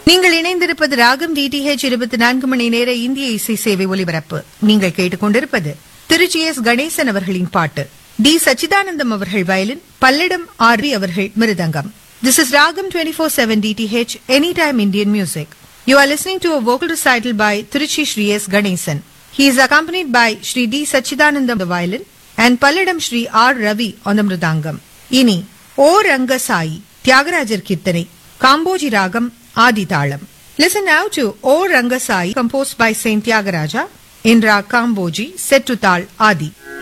நீங்கள் இணைந்திருப்பது ராகம் டிடிஹெச் இருபத்தி நான்கு மணி நேர இந்திய இசை சேவை ஒலிபரப்பு நீங்கள் கேட்டுக்கொண்டிருப்பது திருச்சி எஸ் கணேசன் அவர்களின் பாட்டு டி சச்சிதானந்தம் அவர்கள் வயலின் பல்லடம் ஆர்வி அவர்கள் mridangam this is Raagam twenty four seven DTH any time Indian music you are listening to a vocal recital by Trichy Sri S Ganesan He is accompanied by Sri D. Sachidanandam on the violin and Palladam Sri R. Ravi on the mridangam. இனி ஓ ரங்கசாயி தியாகராஜர் கீர்த்தனை காம்போஜி ராகம் ஆதி தாளம் Listen now to O Rangasai composed by Saint Tyagaraja in Rag Kamboji set to Tal Adi.